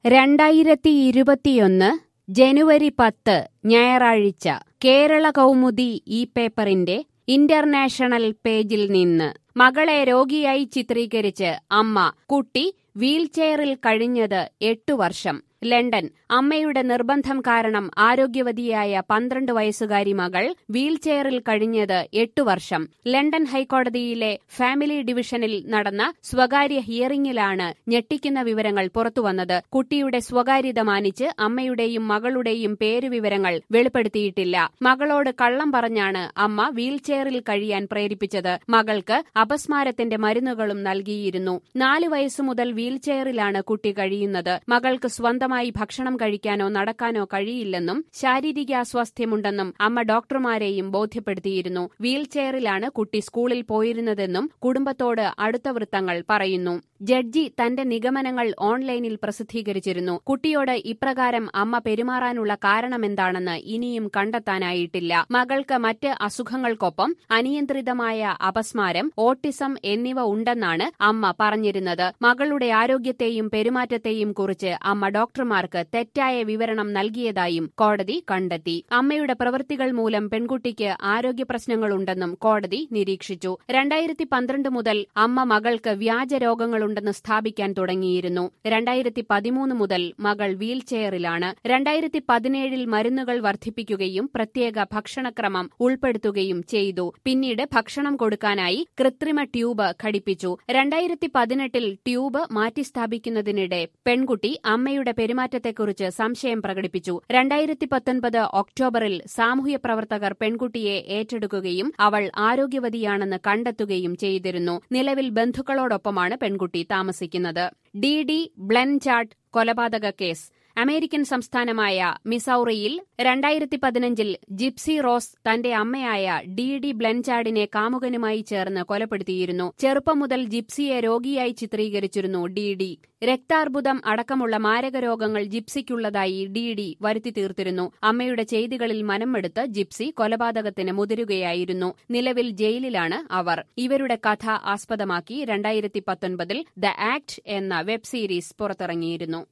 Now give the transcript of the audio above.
രണ്ടായിരത്തി ഇരുപത്തിയൊന്ന് ജനുവരി പത്ത് ഞായറാഴ്ച കേരള കൗമുദി ഈ പേപ്പറിന്റെ ഇന്റർനാഷണൽ പേജിൽ നിന്ന് മകളെ രോഗിയായി ചിത്രീകരിച്ച് അമ്മ കുട്ടി വീൽചെയറിൽ കഴിഞ്ഞത് എട്ടു വർഷം ലണ്ടൻ അമ്മയുടെ നിർബന്ധം കാരണം ആരോഗ്യവതിയായ പന്ത്രണ്ട് വയസ്സുകാരി മകൾ വീൽചെയറിൽ കഴിഞ്ഞത് എട്ടു വർഷം ലണ്ടൻ ഹൈക്കോടതിയിലെ ഫാമിലി ഡിവിഷനിൽ നടന്ന സ്വകാര്യ ഹിയറിംഗിലാണ് ഞെട്ടിക്കുന്ന വിവരങ്ങൾ പുറത്തുവന്നത് കുട്ടിയുടെ സ്വകാര്യത മാനിച്ച് അമ്മയുടെയും മകളുടെയും പേരുവിവരങ്ങൾ വെളിപ്പെടുത്തിയിട്ടില്ല മകളോട് കള്ളം പറഞ്ഞാണ് അമ്മ വീൽചെയറിൽ കഴിയാൻ പ്രേരിപ്പിച്ചത് മകൾക്ക് അപസ്മാരത്തിന്റെ മരുന്നുകളും നൽകിയിരുന്നു നാലു വയസ്സു മുതൽ വീൽചെയറിലാണ് കുട്ടി കഴിയുന്നത് മകൾക്ക് സ്വന്തമായി ഭക്ഷണം കഴിക്കാനോ നടക്കാനോ കഴിയില്ലെന്നും ശാരീരിക അസ്വാസ്ഥ്യമുണ്ടെന്നും അമ്മ ഡോക്ടർമാരെയും ബോധ്യപ്പെടുത്തിയിരുന്നു വീൽചെയറിലാണ് കുട്ടി സ്കൂളിൽ പോയിരുന്നതെന്നും കുടുംബത്തോട് അടുത്ത വൃത്തങ്ങൾ പറയുന്നു ജഡ്ജി തന്റെ നിഗമനങ്ങൾ ഓൺലൈനിൽ പ്രസിദ്ധീകരിച്ചിരുന്നു കുട്ടിയോട് ഇപ്രകാരം അമ്മ പെരുമാറാനുള്ള കാരണമെന്താണെന്ന് ഇനിയും കണ്ടെത്താനായിട്ടില്ല മകൾക്ക് മറ്റ് അസുഖങ്ങൾക്കൊപ്പം അനിയന്ത്രിതമായ അപസ്മാരം ഓട്ടിസം എന്നിവ ഉണ്ടെന്നാണ് അമ്മ പറഞ്ഞിരുന്നത് മകളുടെ ആരോഗ്യത്തെയും പെരുമാറ്റത്തെയും കുറിച്ച് അമ്മ ഡോക്ടർമാർക്ക് തെറ്റായ വിവരണം നൽകിയതായും കോടതി കണ്ടെത്തി അമ്മയുടെ പ്രവൃത്തികൾ മൂലം പെൺകുട്ടിക്ക് ആരോഗ്യ പ്രശ്നങ്ങളുണ്ടെന്നും കോടതി നിരീക്ഷിച്ചു രണ്ടായിരത്തി പന്ത്രണ്ട് മുതൽ അമ്മ മകൾക്ക് വ്യാജ രോഗങ്ങളുണ്ടെന്ന് സ്ഥാപിക്കാൻ തുടങ്ങിയിരുന്നു രണ്ടായിരത്തി പതിമൂന്ന് മുതൽ മകൾ വീൽചെയറിലാണ് രണ്ടായിരത്തി പതിനേഴിൽ മരുന്നുകൾ വർദ്ധിപ്പിക്കുകയും പ്രത്യേക ഭക്ഷണക്രമം ഉൾപ്പെടുത്തുകയും ചെയ്തു പിന്നീട് ഭക്ഷണം കൊടുക്കാനായി കൃത്രിമ ട്യൂബ് ഘടിപ്പിച്ചു രണ്ടായിരത്തി പതിനെട്ടിൽ ട്യൂബ് മാറ്റിസ്ഥാപിക്കുന്നതിനിടെ പെൺകുട്ടി അമ്മയുടെ പെരുമാറ്റത്തെക്കുറിച്ച് സംശയം പ്രകടിപ്പിച്ചു രണ്ടായിരത്തി പത്തൊൻപത് ഒക്ടോബറിൽ സാമൂഹ്യ പ്രവർത്തകർ പെൺകുട്ടിയെ ഏറ്റെടുക്കുകയും അവൾ ആരോഗ്യവതിയാണെന്ന് കണ്ടെത്തുകയും ചെയ്തിരുന്നു നിലവിൽ ബന്ധുക്കളോടൊപ്പമാണ് പെൺകുട്ടി താമസിക്കുന്നത് ഡി ഡി ബ്ലെൻചാർട്ട് കൊലപാതക കേസ് അമേരിക്കൻ സംസ്ഥാനമായ മിസൌറിയിൽ രണ്ടായിരത്തി പതിനഞ്ചിൽ ജിപ്സി റോസ് തന്റെ അമ്മയായ ഡി ഡി ബ്ലെൻചാർഡിനെ കാമുകനുമായി ചേർന്ന് കൊലപ്പെടുത്തിയിരുന്നു ചെറുപ്പം മുതൽ ജിപ്സിയെ രോഗിയായി ചിത്രീകരിച്ചിരുന്നു ഡി ഡി രക്താർബുദം അടക്കമുള്ള മാരകരോഗങ്ങൾ ജിപ്സിക്കുള്ളതായി ഡി ഡി വരുത്തി തീർത്തിരുന്നു അമ്മയുടെ ചെയ്തികളിൽ മനമെടുത്ത് ജിപ്സി കൊലപാതകത്തിന് മുതിരുകയായിരുന്നു നിലവിൽ ജയിലിലാണ് അവർ ഇവരുടെ കഥ ആസ്പദമാക്കി രണ്ടായിരത്തി പത്തൊൻപതിൽ ദ ആക്ട് എന്ന വെബ് സീരീസ് പുറത്തിറങ്ങിയിരുന്നു